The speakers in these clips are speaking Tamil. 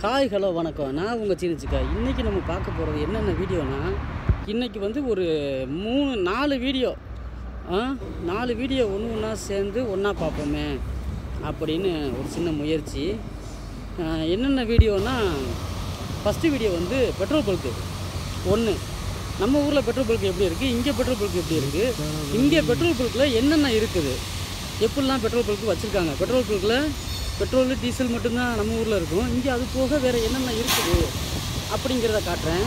ஹாய் ஹலோ வணக்கம் நான் உங்கள் சீனிச்சிக்கா இன்றைக்கி நம்ம பார்க்க போகிறது என்னென்ன வீடியோனா இன்றைக்கி வந்து ஒரு மூணு நாலு வீடியோ ஆ நாலு வீடியோ ஒன்று ஒன்றா சேர்ந்து ஒன்றா பார்ப்போமே அப்படின்னு ஒரு சின்ன முயற்சி ஆ, என்னென்ன வீடியோனா ஃபஸ்ட்டு வீடியோ வந்து பெட்ரோல் பல்க்கு ஒன்று நம்ம ஊரில் பெட்ரோல் பல்க் எப்படி இருக்குது இங்கே பெட்ரோல் பல்க் எப்படி இருக்குது இங்கே பெட்ரோல் பல்கில் என்னென்ன இருக்குது எப்படிலாம் பெட்ரோல் பல்க் வச்சுருக்காங்க பெட்ரோல் பல்கில் பெட்ரோல் டீசல் மட்டும்தான் நம்ம ஊரில் இருக்கும் இங்கே அது போக வேறு என்னென்ன இருக்குது அப்படிங்கிறத காட்டுறேன்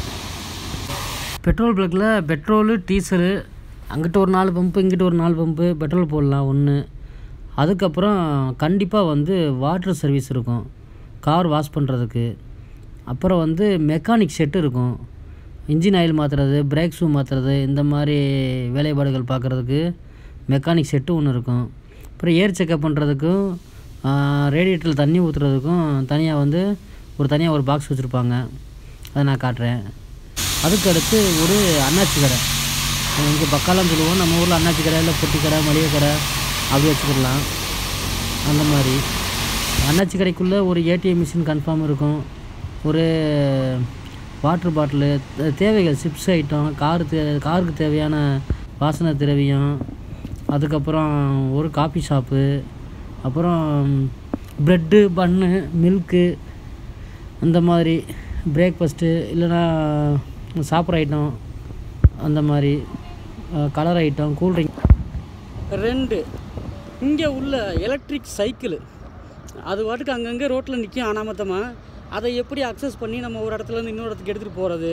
பெட்ரோல் பல்கில் பெட்ரோலு டீசலு அங்கிட்ட ஒரு நாலு பம்பு இங்கிட்ட ஒரு நாலு பம்பு பெட்ரோல் போடலாம் ஒன்று அதுக்கப்புறம் கண்டிப்பாக வந்து வாட்டர் சர்வீஸ் இருக்கும் கார் வாஷ் பண்ணுறதுக்கு அப்புறம் வந்து மெக்கானிக் செட்டு இருக்கும் இன்ஜின் ஆயில் மாற்றுறது பிரேக் ஷூ மாற்றுறது இந்த மாதிரி வேலைப்பாடுகள் பார்க்குறதுக்கு மெக்கானிக் செட்டு ஒன்று இருக்கும் அப்புறம் ஏர் செக்கப் பண்ணுறதுக்கும் ரேடியேட்டரில் தண்ணி ஊற்றுறதுக்கும் தனியாக வந்து ஒரு தனியாக ஒரு பாக்ஸ் வச்சுருப்பாங்க அதை நான் காட்டுறேன் அதுக்கு அடுத்து ஒரு அண்ணாச்சி கடை இங்கே பக்காலாம் சொல்லுவோம் நம்ம ஊரில் அண்ணாச்சி கடை இல்லை பொட்டி கடை மளிகை கடை அப்படி வச்சுக்கிடலாம் அந்த மாதிரி அண்ணாச்சி கடைக்குள்ளே ஒரு ஏடிஎம் மிஷின் கன்ஃபார்ம் இருக்கும் ஒரு வாட்டர் பாட்டிலு தே- தேவைகள் சிப்ஸ் ஐட்டம் காரு தே காருக்கு தேவையான வாசனை திரவியம் அதுக்கப்புறம் ஒரு காஃபி ஷாப்பு அப்புறம் ப்ரெட்டு பன்னு மில்க்கு அந்த மாதிரி பிரேக்ஃபாஸ்ட்டு இல்லைன்னா சாப்பிட்ற ஐட்டம் அந்த மாதிரி கலர் ஐட்டம் கூல்ட்ரிங்க் ரெண்டு இங்கே உள்ள எலக்ட்ரிக் சைக்கிள் அது பாட்டுக்கு அங்கங்கே ரோட்டில் நிற்கும் அனாமத்தமாக அதை எப்படி அக்சஸ் பண்ணி நம்ம ஒரு இடத்துல இருந்து இன்னொரு இடத்துக்கு எடுத்துகிட்டு போகிறது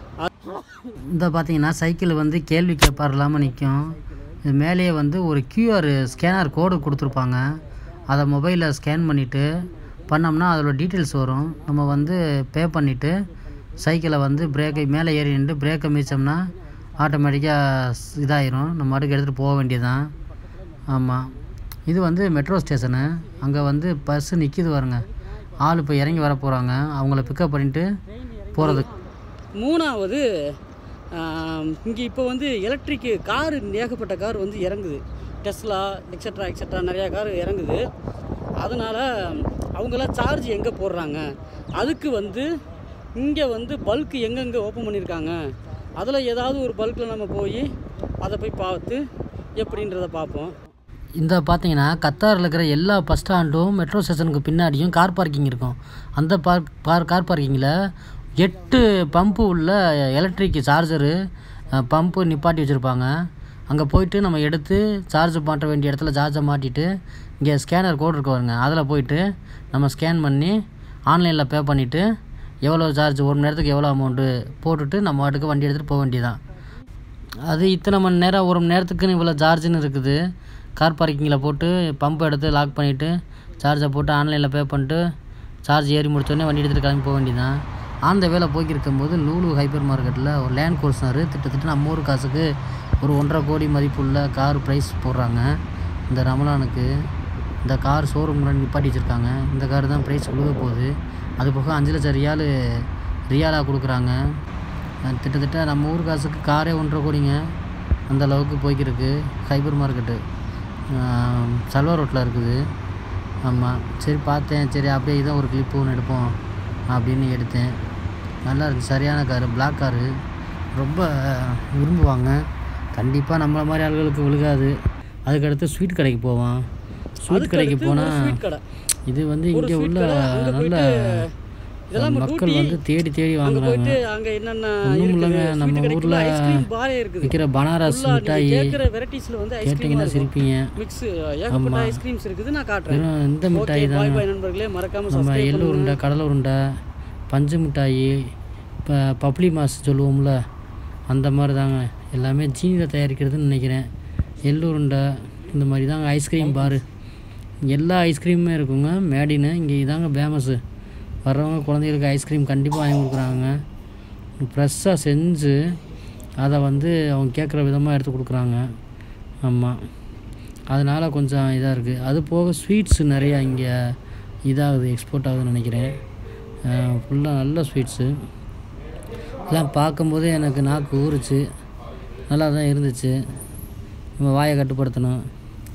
இந்த பார்த்தீங்கன்னா சைக்கிள் வந்து கேள்வி கேட்பார் இல்லாமல் நிற்கும் இது மேலேயே வந்து ஒரு கியூஆர் ஸ்கேனர் கோடு கொடுத்துருப்பாங்க அதை மொபைலில் ஸ்கேன் பண்ணிவிட்டு பண்ணோம்னா அதோட டீட்டெயில்ஸ் வரும் நம்ம வந்து பே பண்ணிவிட்டு சைக்கிளை வந்து பிரேக்கை மேலே ஏறி நின்று பிரேக்கை மிதிச்சோம்னா ஆட்டோமேட்டிக்காக இதாயிரும் நம்ம பாட்டுக்கு எடுத்துகிட்டு போக வேண்டியதுதான் ஆமாம் இது வந்து மெட்ரோ ஸ்டேஷனு அங்கே வந்து பஸ்ஸு நிற்கிது பாருங்க ஆள் இப்போ இறங்கி வர போகிறாங்க அவங்கள பிக்கப் பண்ணிட்டு போகிறது மூணாவது இங்கே இப்போ வந்து எலக்ட்ரிக்கு கார் ஏகப்பட்ட கார் வந்து இறங்குது டெஸ்லா எக்ஸட்ரா எக்ஸட்ரா நிறையா கார் இறங்குது அதனால் அவங்களாம் சார்ஜ் எங்கே போடுறாங்க அதுக்கு வந்து இங்கே வந்து பல்க் எங்கெங்கே ஓப்பன் பண்ணியிருக்காங்க அதில் ஏதாவது ஒரு பல்கில் நம்ம போய் அதை போய் பார்த்து எப்படின்றத பார்ப்போம் இந்த பார்த்தீங்கன்னா கத்தாரில் இருக்கிற எல்லா பஸ் ஸ்டாண்டும் மெட்ரோ ஸ்டேஷனுக்கு பின்னாடியும் கார் பார்க்கிங் இருக்கும் அந்த பார்க் பார் கார் பார்க்கிங்கில் எட்டு பம்பு உள்ள எலக்ட்ரிக் சார்ஜரு பம்பு நிப்பாட்டி வச்சுருப்பாங்க அங்கே போயிட்டு நம்ம எடுத்து சார்ஜ் மாட்ட வேண்டிய இடத்துல சார்ஜை மாட்டிட்டு இங்கே ஸ்கேனர் கோட் இருக்கு பாருங்க அதில் போயிட்டு நம்ம ஸ்கேன் பண்ணி ஆன்லைனில் பே பண்ணிவிட்டு எவ்வளோ சார்ஜ் ஒரு மணி நேரத்துக்கு எவ்வளோ அமௌண்ட்டு போட்டுட்டு நம்ம வாட்டுக்கு வண்டி எடுத்துகிட்டு போக வேண்டியதான் அது இத்தனை மணி நேரம் ஒரு மணி நேரத்துக்குன்னு இவ்வளோ சார்ஜுன்னு இருக்குது கார் பார்க்கிங்கில் போட்டு பம்ப் எடுத்து லாக் பண்ணிவிட்டு சார்ஜை போட்டு ஆன்லைனில் பே பண்ணிட்டு சார்ஜ் ஏறி முடிச்சோடனே வண்டி எடுத்துகிட்டு கிளம்பி போக வேண்டியதான் அந்த வேலை போய்க்கு இருக்கும்போது லூலு ஹைப்பர் மார்க்கெட்டில் ஒரு லேண்ட் கோர்ஸ்னாரு திட்டத்தட்ட நம்ம ஊர் காசுக்கு ஒரு ஒன்றரை கோடி மதிப்புள்ள கார் ப்ரைஸ் போடுறாங்க இந்த ரமலானுக்கு இந்த கார் ஷோரூம் நிப்பாட்டி வச்சுருக்காங்க இந்த கார் தான் ப்ரைஸ் கொடுக்க போகுது அது போக அஞ்சு லட்சம் ரியாலு ரியாலாக கொடுக்குறாங்க அஹ் கிட்டத்தட்ட நம்ம ஊர் காசுக்கு காரே ஒன்றரை கோடிங்க அந்த அளவுக்கு போய்க்கிருக்கு ஹைப்பர் மார்க்கெட்டு சல்வா ரோட்டில் இருக்குது ஆமாம் சரி பார்த்தேன் சரி அப்படியே இதான் ஒரு கிளிப்பு ஒன்று எடுப்போம் அப்படின்னு எடுத்தேன் நல்லா இருக்கு சரியான காரு பிளாக் காரு ரொம்ப விரும்புவாங்க கண்டிப்பாக நம்மள மாதிரி ஆளுகளுக்கு விழுகாது அதுக்கடுத்து ஸ்வீட் கடைக்கு போவோம் ஸ்வீட் கடைக்கு போனால் இது வந்து இங்கே உள்ள நல்ல இதெல்லாம் நம்ம மக்கள் டூட்டி. வந்து தேடி தேடி அங்க வாங்குறாங்க போயிட்டு அங்க என்னென்ன ஒன்றும் இருக்குது, இல்லைங்க sweet நம்ம கடைக்குள்ள ஊரில் ice cream bar ஏ இருக்குது விற்கிற பனாரஸ் Full ஆ நீங்க மிட்டாய் கேட்குற வெரைட்டிஸ்ல வந்து ஐஸ்கிரீம் கேட்டிங்கன்னா சிரிப்பீங்க மிக்ஸ் ஏகப்பட்ட ஆமா. ஐஸ்கிரீம்ஸ் இருக்குது நான் காட்டுறேன் வெறும் இந்த ஓகே மிட்டாய் பாய் தான் பாய் நண்பர்களே மறக்காம நம்ம சப்ஸ்கிரைப் எள்ளு உருண்டை கடலை உருண்டை பஞ்சு மிட்டாய் இப்போ பப்ளி மாஸ் சொல்லுவோம்ல அந்த மாதிரி தாங்க எல்லாமே ஜீனியில் தயாரிக்கிறதுன்னு நினைக்கிறேன் எள்ளு உருண்டை இந்த மாதிரி தாங்க ஐஸ்கிரீம் பாரு எல்லா ஐஸ்கிரீமுமே இருக்குங்க மேடின்னு இங்கே இதாங்க ஃபேமஸ்ஸு வர்றவங்க குழந்தைகளுக்கு ஐஸ்கிரீம் கண்டிப்பாக வாங்கி கொடுக்குறாங்க ஃப்ரெஷ்ஷாக செஞ்சு அதை வந்து அவங்க கேட்குற விதமாக எடுத்து கொடுக்குறாங்க ஆமாம் அதனால் கொஞ்சம் இதாக இருக்குது அது போக ஸ்வீட்ஸ் நிறையா இங்கே இதாகுது எக்ஸ்போர்ட் ஆகுதுன்னு நினைக்கிறேன் ஃபுல்லாக நல்ல ஸ்வீட்ஸு இதெல்லாம் பார்க்கும்போதே எனக்கு நாக்கு ஊறுச்சு நல்லா தான் இருந்துச்சு நம்ம வாயை கட்டுப்படுத்தணும்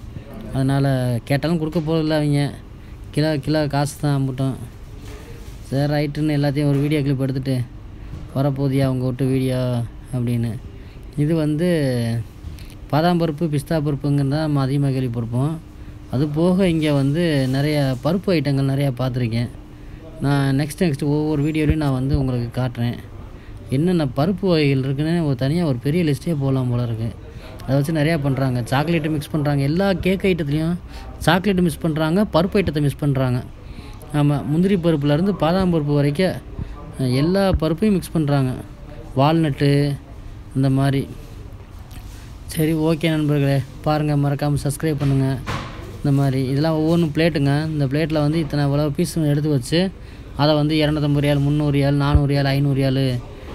அதனால் கேட்டாலும் கொடுக்க போகிறதில்ல அவங்க கிலோ கிலோ காசு தான் அம்பிட்டோம் சரி ரைட்டுன்னு எல்லாத்தையும் ஒரு வீடியோ கிளிப் எடுத்துகிட்டு வரப்போதியா அவங்க விட்டு வீடியோ அப்படின்னு இது வந்து பாதாம் பருப்பு பிஸ்தா பருப்புங்கிறத நம்ம அதிகமாக கேள்விப்பட்டிருப்போம் அது போக இங்கே வந்து நிறைய பருப்பு ஐட்டங்கள் நிறையா பார்த்துருக்கேன் நான் நெக்ஸ்ட் நெக்ஸ்ட் ஒவ்வொரு வீடியோலையும் நான் வந்து உங்களுக்கு காட்டுறேன் என்னென்ன பருப்பு வகைகள் இருக்குன்னு ஒரு தனியாக ஒரு பெரிய லிஸ்ட்டே போடலாம் போல இருக்குது அதை வச்சு நிறையா பண்ணுறாங்க சாக்லேட்டு மிக்ஸ் பண்ணுறாங்க எல்லா கேக் ஐட்டத்துலேயும் சாக்லேட்டு மிக்ஸ் பண்ணுறாங்க பருப்பு ஐட்டத்தை மிக்ஸ் பண்ணுறாங்க ஆமாம் முந்திரி பருப்புலேருந்து பாதாம் பருப்பு வரைக்கும் அஹ், எல்லா பருப்பையும் மிக்ஸ் பண்ணுறாங்க வால்நட்டு இந்த மாதிரி சரி ஓகே நண்பர்களே பாருங்கள் மறக்காமல் சப்ஸ்கிரைப் பண்ணுங்கள் இந்த மாதிரி இதெல்லாம் ஒவ்வொன்றும் பிளேட்டுங்க இந்த பிளேட்டில் வந்து இத்தனை இவ்வளோ பீஸ் எடுத்து வச்சு அதை வந்து இரநூத்தம்பது ரியால் முந்நூறு ரியால் நானூறு ரியால் ஐநூறு ரியால்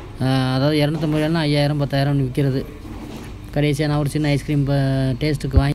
அதாவது இரநூத்தம்பது ரியால்னா ஐயாயிரம் பத்தாயிரம் விற்கிறது கடைசியாக நான் ஒரு சின்ன ஐஸ்கிரீம் டேஸ்ட்டுக்கு வாங்கி